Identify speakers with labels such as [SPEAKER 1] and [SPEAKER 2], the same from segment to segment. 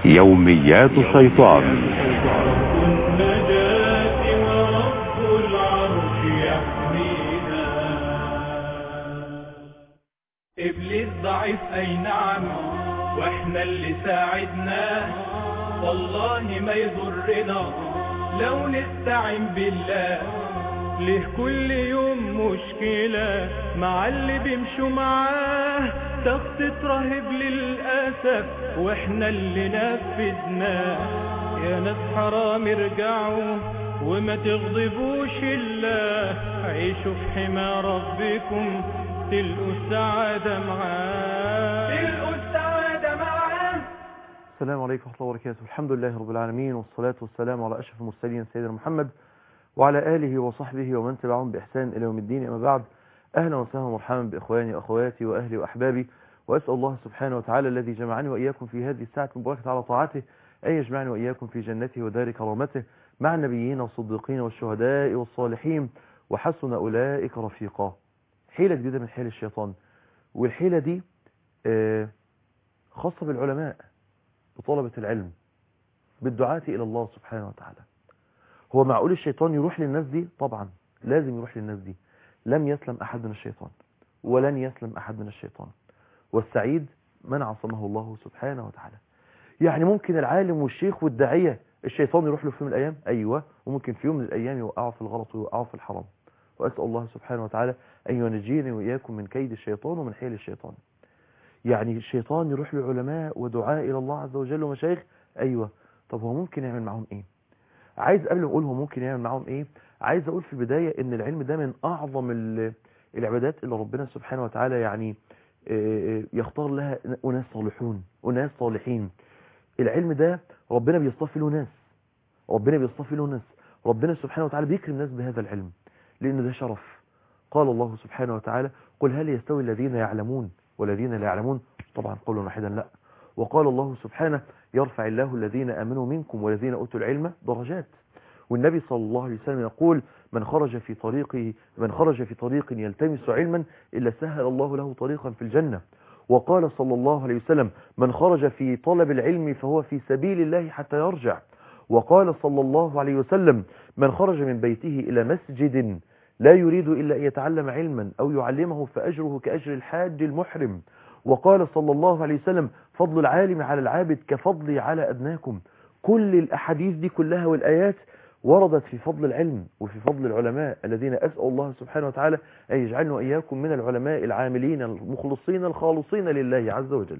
[SPEAKER 1] يوميات الشيطان
[SPEAKER 2] النجاة ورب العرش يحمينا إبليس ضعيف أي نعم وإحنا اللي ساعدناه والله ما يضرنا لو نستعين بالله ليه كل يوم مشكلة مع اللي بيمشوا معاه تخطيط رهيب للأسف واحنا اللي نفذناه يا ناس حرام ارجعوا وما تغضبوش الله عيشوا في حمى ربكم تلقوا السعادة معاه تلقوا السعادة معاه
[SPEAKER 3] السلام عليكم ورحمة الله وبركاته الحمد لله رب العالمين والصلاة والسلام على أشرف المرسلين سيدنا محمد وعلى آله وصحبه ومن تبعهم بإحسان إلى يوم الدين أما بعد أهلا وسهلا ومرحبا بإخواني وأخواتي وأهلي وأحبابي وأسأل الله سبحانه وتعالى الذي جمعني وإياكم في هذه الساعة المباركة على طاعته أن يجمعني وإياكم في جنته ودار كرامته مع النبيين والصديقين والشهداء والصالحين وحسن أولئك رفيقا حيلة جديدة من حيل الشيطان والحيلة دي آه، خاصة بالعلماء بطلبة العلم بالدعاة إلى الله سبحانه وتعالى هو معقول الشيطان يروح للناس دي طبعا لازم يروح للناس دي لم يسلم أحد من الشيطان ولن يسلم أحد من الشيطان والسعيد من عصمه الله سبحانه وتعالى يعني ممكن العالم والشيخ والداعية الشيطان يروح له في يوم من الأيام أيوة وممكن في يوم من الأيام يوقعه في الغلط ويوقعه في الحرام وأسأل الله سبحانه وتعالى أن ينجيني وإياكم من كيد الشيطان ومن حيل الشيطان يعني الشيطان يروح لعلماء ودعاء إلى الله عز وجل ومشايخ أيوة طب هو ممكن يعمل معهم إيه عايز قبل ما اقول هو ممكن يعمل معاهم ايه عايز اقول في البداية ان العلم ده من اعظم ال- العبادات اللي ربنا سبحانه وتعالى يعني آه، يختار لها اناس صالحون اناس صالحين العلم ده ربنا بيصطفي له ناس ربنا بيصطفي له ناس ربنا سبحانه وتعالى بيكرم ناس بهذا العلم لان ده شرف قال الله سبحانه وتعالى قل هل يستوي الذين يعلمون والذين لا يعلمون طبعا قولا واحدا لا وقال الله سبحانه يرفع الله الذين امنوا منكم والذين اوتوا العلم درجات والنبي صلى الله عليه وسلم يقول من خرج في طريقه من خرج في طريق يلتمس علما الا سهل الله له طريقا في الجنه وقال صلى الله عليه وسلم من خرج في طلب العلم فهو في سبيل الله حتى يرجع وقال صلى الله عليه وسلم من خرج من بيته الى مسجد لا يريد الا ان يتعلم علما او يعلمه فاجره كاجر الحاج المحرم وقال صلى الله عليه وسلم فضل العالم على العابد كفضلي على أدناكم كل الأحاديث دي كلها والآيات وردت في فضل العلم وفي فضل العلماء الذين أسأل الله سبحانه وتعالى أن يجعلنا وإياكم من العلماء العاملين المخلصين الخالصين لله عز وجل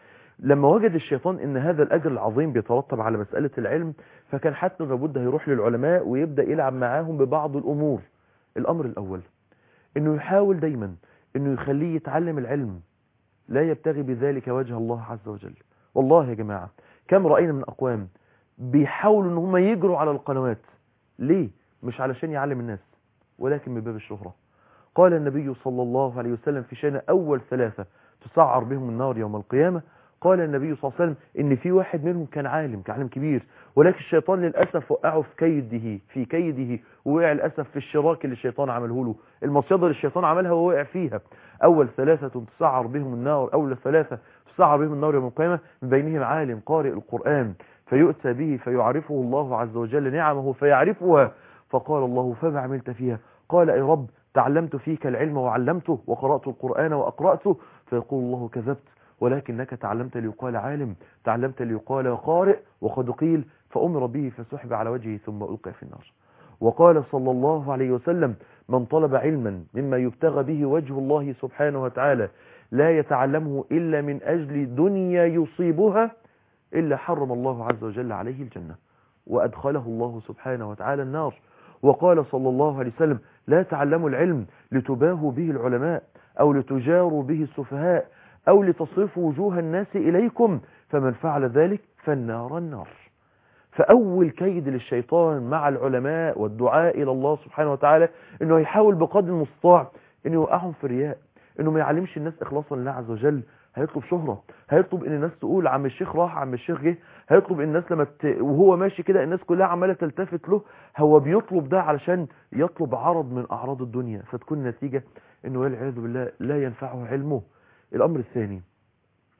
[SPEAKER 3] لما وجد الشيطان ان هذا الاجر العظيم بيترتب على مسألة العلم فكان حتى لابد هيروح للعلماء ويبدأ يلعب معاهم ببعض الامور الامر الاول انه يحاول دايما انه يخليه يتعلم العلم لا يبتغي بذلك وجه الله عز وجل والله يا جماعة كم رأينا من أقوام بيحاولوا ان هم يجروا على القنوات ليه مش علشان يعلم الناس ولكن من باب الشهرة قال النبي صلى الله عليه وسلم في شأن أول ثلاثة تسعر بهم النار يوم القيامة قال النبي صلى الله عليه وسلم ان في واحد منهم كان عالم كان عالم كبير ولكن الشيطان للأسف وقعه في كيده في كيده ووقع للأسف في الشراك اللي الشيطان عمله له المصيدة اللي الشيطان عملها ووقع فيها أول ثلاثة تسعر بهم النار أول ثلاثة تسعر بهم النار يوم القيامة من بينهم عالم قارئ القرآن فيؤتى به فيعرفه الله عز وجل نعمه فيعرفها فقال الله فما عملت فيها قال أي رب تعلمت فيك العلم وعلمته وقرأت القرآن وأقرأته فيقول الله كذبت ولكنك تعلمت ليقال عالم تعلمت ليقال قارئ وقد قيل فأمر به فسحب على وجهه ثم ألقى في النار وقال صلى الله عليه وسلم من طلب علما مما يبتغى به وجه الله سبحانه وتعالى لا يتعلمه إلا من أجل دنيا يصيبها إلا حرم الله عز وجل عليه الجنة وأدخله الله سبحانه وتعالى النار وقال صلى الله عليه وسلم لا تعلموا العلم لتباهوا به العلماء أو لتجاروا به السفهاء أو لتصرفوا وجوه الناس إليكم فمن فعل ذلك فالنار النار فأول كيد للشيطان مع العلماء والدعاء إلى الله سبحانه وتعالى أنه يحاول بقدر المستطاع أنه يوقعهم في الرياء أنه ما يعلمش الناس إخلاصا لله عز وجل هيطلب شهرة هيطلب ان الناس تقول عم الشيخ راح عم الشيخ جه هيطلب ان الناس لما ت... وهو ماشي كده الناس كلها عماله تلتفت له هو بيطلب ده علشان يطلب عرض من اعراض الدنيا فتكون النتيجه انه والعياذ بالله لا ينفعه علمه الامر الثاني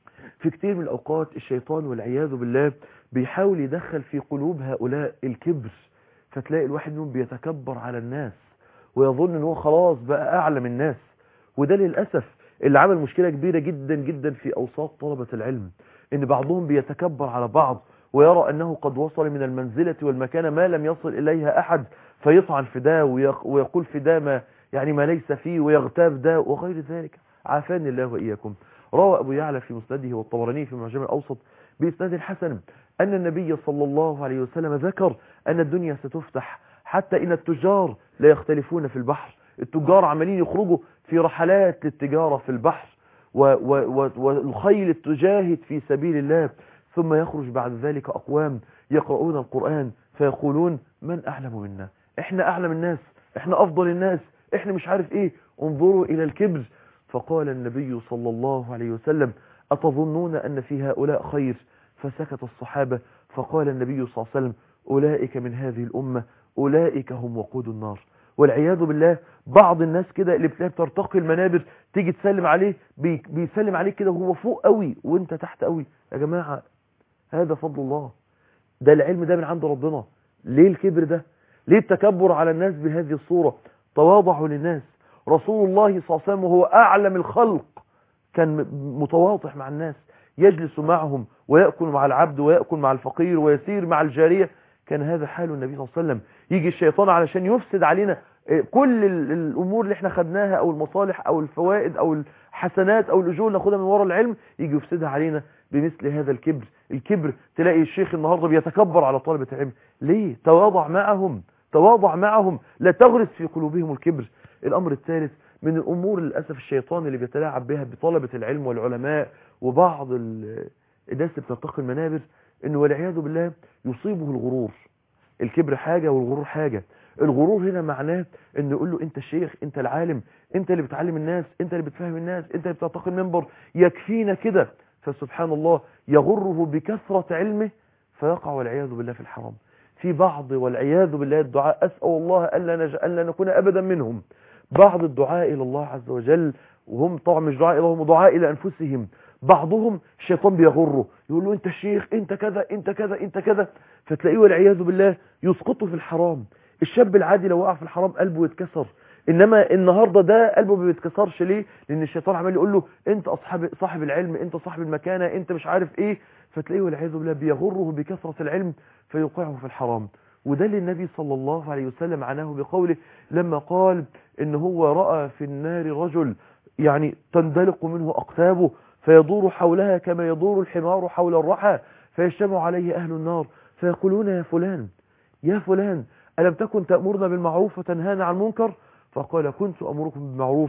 [SPEAKER 3] في كتير من الأوقات الشيطان والعياذ بالله بيحاول يدخل في قلوب هؤلاء الكبر فتلاقي الواحد منهم بيتكبر على الناس ويظن ان هو خلاص بقى أعلى من الناس وده للأسف اللي عمل مشكلة كبيرة جدا جدا في أوساط طلبة العلم ان بعضهم بيتكبر على بعض ويرى أنه قد وصل من المنزلة والمكانة ما لم يصل إليها أحد فيطعن في ده ويق- ويقول في ده ما يعني ما ليس فيه ويغتاب ده وغير ذلك عافاني الله وإياكم روى أبو يعلى في مسنده والطبراني في معجم الأوسط بإسناد حسن أن النبي صلى الله عليه وسلم ذكر أن الدنيا ستفتح حتى إن التجار لا يختلفون في البحر التجار عمالين يخرجوا في رحلات للتجارة في البحر و- و- و- والخيل تجاهد في سبيل الله ثم يخرج بعد ذلك أقوام يقرؤون القرآن فيقولون من أعلم منا احنا أعلم الناس احنا أفضل الناس احنا مش عارف ايه انظروا إلى الكبر فقال النبي صلى الله عليه وسلم أتظنون أن في هؤلاء خير فسكت الصحابة فقال النبي صلى الله عليه وسلم أولئك من هذه الأمة أولئك هم وقود النار والعياذ بالله بعض الناس كده اللي بتلاقي بترتقي المنابر تيجي تسلم عليه بي بيسلم عليك كده وهو فوق قوي وانت تحت قوي يا جماعة هذا فضل الله ده العلم ده من عند ربنا ليه الكبر ده ليه التكبر على الناس بهذه الصورة تواضعوا للناس رسول الله صلى الله عليه وسلم وهو أعلم الخلق كان متواضع مع الناس يجلس معهم ويأكل مع العبد ويأكل مع الفقير ويسير مع الجارية كان هذا حال النبي صلى الله عليه وسلم يجي الشيطان علشان يفسد علينا كل ال- الأمور اللي احنا خدناها أو المصالح أو الفوائد أو الحسنات أو الأجور اللي ناخدها من وراء العلم يجي يفسدها علينا بمثل هذا الكبر الكبر تلاقي الشيخ النهاردة بيتكبر على طلبة العلم ليه تواضع معهم تواضع معهم لا تغرس في قلوبهم الكبر الأمر الثالث من الأمور للأسف الشيطان اللي بيتلاعب بها بطلبة العلم والعلماء وبعض ال- الناس اللي بترتقي المنابر انه والعياذ بالله يصيبه الغرور الكبر حاجة والغرور حاجة الغرور هنا معناه انه يقول له انت الشيخ انت العالم انت اللي بتعلم الناس انت اللي بتفهم الناس انت اللي بترتقي المنبر يكفينا كده فسبحان الله يغره بكثرة علمه فيقع والعياذ بالله في الحرام في بعض والعياذ بالله الدعاء أسأل الله ألا, نج... ألا نكون أبدا منهم بعض الدعاء إلى الله عز وجل وهم طبعا مش دعاء إلى هم دعاء إلى أنفسهم بعضهم الشيطان بيغره يقول له انت شيخ انت كذا انت كذا انت كذا فتلاقيه والعياذ بالله يسقطه في الحرام الشاب العادي لو وقع في الحرام قلبه يتكسر انما النهارده ده قلبه ما بيتكسرش ليه لان الشيطان عمال يقول له انت اصحاب صاحب العلم انت صاحب المكانه انت مش عارف ايه فتلاقيه والعياذ بالله بيغره بكثره العلم فيوقعه في الحرام وده اللي النبي صلى الله عليه وسلم عناه بقوله لما قال ان هو راى في النار رجل يعني تندلق منه اقتابه فيدور حولها كما يدور الحمار حول الرحى فيجتمع عليه أهل النار فيقولون يا فلان يا فلان ألم تكن تأمرنا بالمعروف وتنهانا عن المنكر فقال كنت أمركم بالمعروف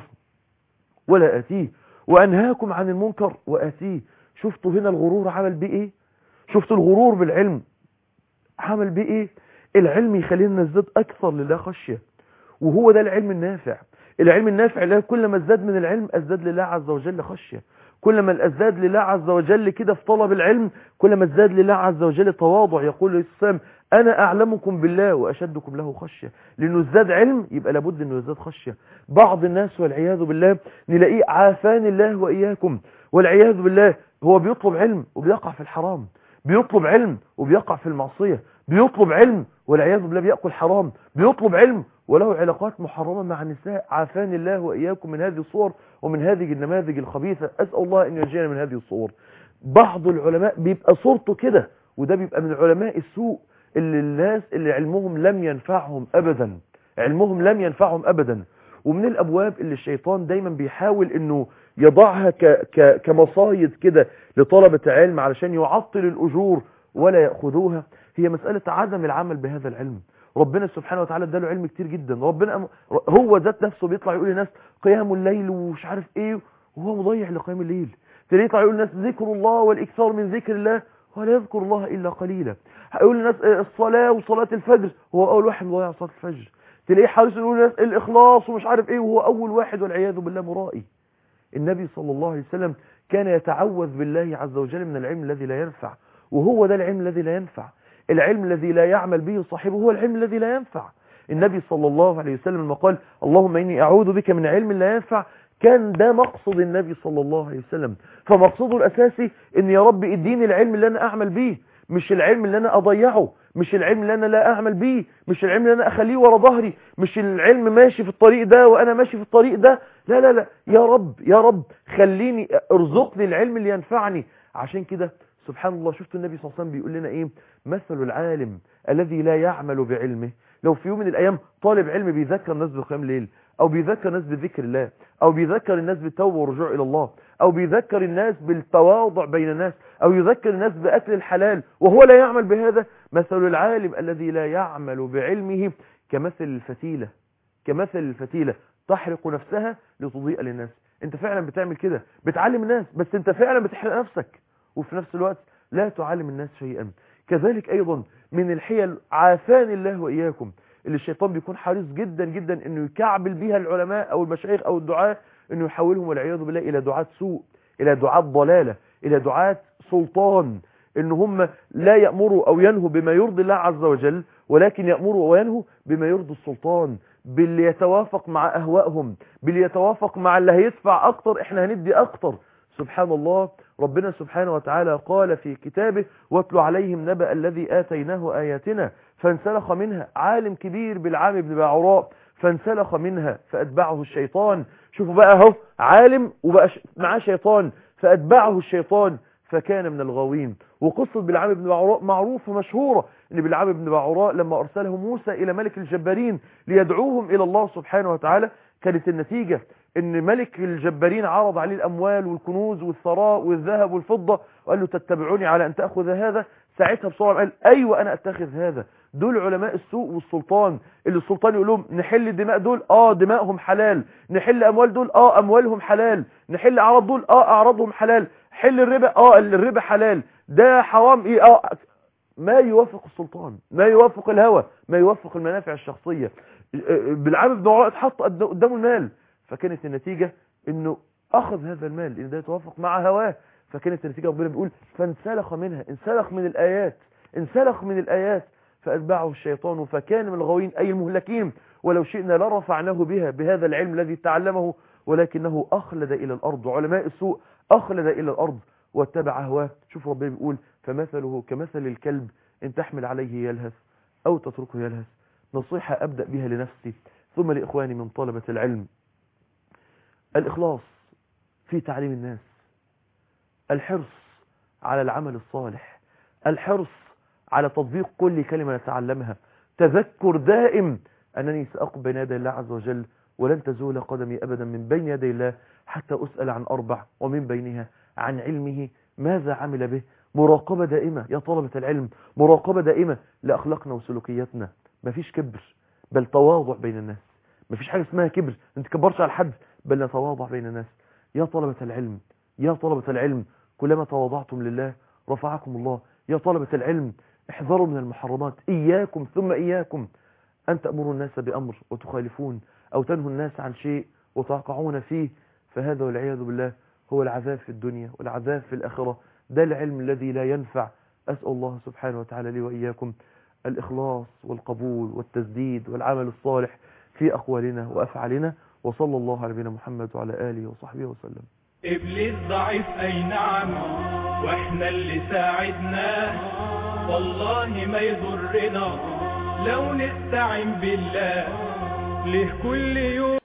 [SPEAKER 3] ولا أتيه وأنهاكم عن المنكر وأتيه شفتوا هنا الغرور عمل بيه إيه شفتوا الغرور بالعلم عمل بيه إيه العلم يخلينا نزداد أكثر لله خشية وهو ده العلم النافع العلم النافع لا كلما ازداد من العلم ازداد لله عز وجل خشية كلما ازداد لله عز وجل كده في طلب العلم كلما ازداد لله عز وجل تواضع يقول عليه السلام انا اعلمكم بالله واشدكم له خشية لانه ازداد علم يبقى لابد انه يزداد خشية بعض الناس والعياذ بالله نلاقيه عافان الله واياكم والعياذ بالله هو بيطلب علم وبيقع في الحرام بيطلب علم وبيقع في المعصية بيطلب علم والعياذ بالله بيأكل حرام بيطلب علم وله علاقات محرمة مع النساء عافان الله وإياكم من هذه الصور ومن هذه النماذج الخبيثة أسأل الله أن ينجينا من هذه الصور بعض العلماء بيبقى صورته كده وده بيبقى من علماء السوء اللي الناس اللي علمهم لم ينفعهم أبدا علمهم لم ينفعهم أبدا ومن الأبواب اللي الشيطان دايما بيحاول أنه يضعها ك ك كمصايد كده لطلبة علم علشان يعطل الأجور ولا يأخذوها هي مسألة عدم العمل بهذا العلم ربنا سبحانه وتعالى اداله علم كتير جدا ربنا هو ذات نفسه بيطلع يقول للناس قيام الليل ومش عارف ايه وهو مضيع لقيام الليل تلاقيه يطلع يقول للناس ذكر الله والاكثار من ذكر الله ولا يذكر الله الا قليلا هيقول للناس الصلاه وصلاه الفجر هو اول واحد مضيع صلاه الفجر تلاقيه حارس يقول للناس الاخلاص ومش عارف ايه وهو اول واحد والعياذ بالله مرائي النبي صلى الله عليه وسلم كان يتعوذ بالله عز وجل من العلم الذي لا ينفع وهو ده العلم الذي لا ينفع العلم الذي لا يعمل به صاحبه هو العلم الذي لا ينفع النبي صلى الله عليه وسلم لما قال اللهم إني أعوذ بك من علم لا ينفع كان ده مقصد النبي صلى الله عليه وسلم فمقصده الأساسي ان يا رب اديني العلم اللي انا اعمل بيه مش العلم اللي انا اضيعه مش العلم اللي انا لا اعمل بيه مش العلم اللي انا اخليه ورا ظهري مش العلم ماشي في الطريق ده وانا ماشي في الطريق ده لا لا لا يا رب يا رب خليني ارزقني العلم اللي ينفعني عشان كده سبحان الله شفت النبي صلى الله عليه وسلم بيقول لنا ايه مثل العالم الذي لا يعمل بعلمه لو في يوم من الايام طالب علم بيذكر الناس بقيام ليل او بيذكر الناس بذكر الله او بيذكر الناس بالتوبه والرجوع الى الله او بيذكر الناس بالتواضع بين الناس او يذكر الناس باكل الحلال وهو لا يعمل بهذا مثل العالم الذي لا يعمل بعلمه كمثل الفتيله كمثل الفتيله تحرق نفسها لتضيء للناس انت فعلا بتعمل كده بتعلم الناس بس انت فعلا بتحرق نفسك وفي نفس الوقت لا تعلم الناس شيئا كذلك ايضا من الحيل عافاني الله واياكم اللي الشيطان بيكون حريص جدا جدا انه يكعبل بيها العلماء او المشايخ او الدعاة انه يحولهم والعياذ بالله الى دعاة سوء الى دعاة ضلالة الى دعاة سلطان ان هم لا يأمروا او ينهوا بما يرضي الله عز وجل ولكن يأمروا وينهوا بما يرضي السلطان باللي يتوافق مع اهوائهم باللي يتوافق مع اللي هيدفع اكتر احنا هندي اكتر سبحان الله ربنا سبحانه وتعالى قال في كتابه واتل عليهم نبأ الذي آتيناه آياتنا فانسلخ منها عالم كبير بالعام بن باعوراء فانسلخ منها فأتبعه الشيطان شوفوا بقى اهو عالم وبقى معاه شيطان فأتبعه الشيطان فكان من الغاوين وقصة بلعام بن باعوراء معروفة مشهورة ان بلعام بن باعوراء لما أرسله موسى إلى ملك الجبارين ليدعوهم إلى الله سبحانه وتعالى كانت النتيجة ان ملك الجبارين عرض عليه الاموال والكنوز والثراء والذهب والفضة وقال له تتبعوني على ان تأخذ هذا ساعتها بسرعة قال ايوه انا اتخذ هذا دول علماء السوء والسلطان اللي السلطان يقول لهم نحل الدماء دول اه دمائهم حلال نحل اموال دول اه اموالهم حلال نحل اعراض دول اه اعراضهم حلال حل الربا اه الربا حلال ده حرام ايه اه ما يوافق السلطان ما يوافق الهوى ما يوافق المنافع الشخصية بالعام بن عراء اتحط قدامه المال فكانت النتيجة انه اخذ هذا المال لان ده يتوافق مع هواه فكانت النتيجة ربنا بيقول فانسلخ منها انسلخ من الايات انسلخ من الايات فاتبعه الشيطان فكان من الغاوين اي المهلكين ولو شئنا لرفعناه بها بهذا العلم الذي تعلمه ولكنه اخلد الى الارض علماء السوء اخلد الى الارض واتبع هواه شوف ربنا بيقول فمثله كمثل الكلب ان تحمل عليه يلهث او تتركه يلهث نصيحة ابدأ بها لنفسي ثم لاخواني من طلبة العلم الإخلاص في تعليم الناس الحرص على العمل الصالح الحرص على تطبيق كل كلمة نتعلمها تذكر دائم أنني سأقف بين يدي الله عز وجل ولن تزول قدمي أبدا من بين يدي الله حتى أسأل عن أربع ومن بينها عن علمه ماذا عمل به مراقبة دائمة يا طلبة العلم مراقبة دائمة لأخلاقنا وسلوكياتنا مفيش كبر بل تواضع بين الناس مفيش حاجة اسمها كبر انت كبرش على حد بل نتواضع بين الناس يا طلبة العلم يا طلبة العلم كلما تواضعتم لله رفعكم الله يا طلبة العلم احذروا من المحرمات إياكم ثم إياكم أن تأمروا الناس بأمر وتخالفون أو تنهوا الناس عن شيء وتقعون فيه فهذا والعياذ بالله هو العذاب في الدنيا والعذاب في الآخرة ده العلم الذي لا ينفع أسأل الله سبحانه وتعالى لي وإياكم الإخلاص والقبول والتسديد والعمل الصالح في أقوالنا وأفعالنا وصلى الله على نبينا محمد وعلى آله وصحبه وسلم
[SPEAKER 2] إبليس ضعيف أي نعم وإحنا اللي ساعدناه والله ما يضرنا لو نستعين بالله ليه كل يوم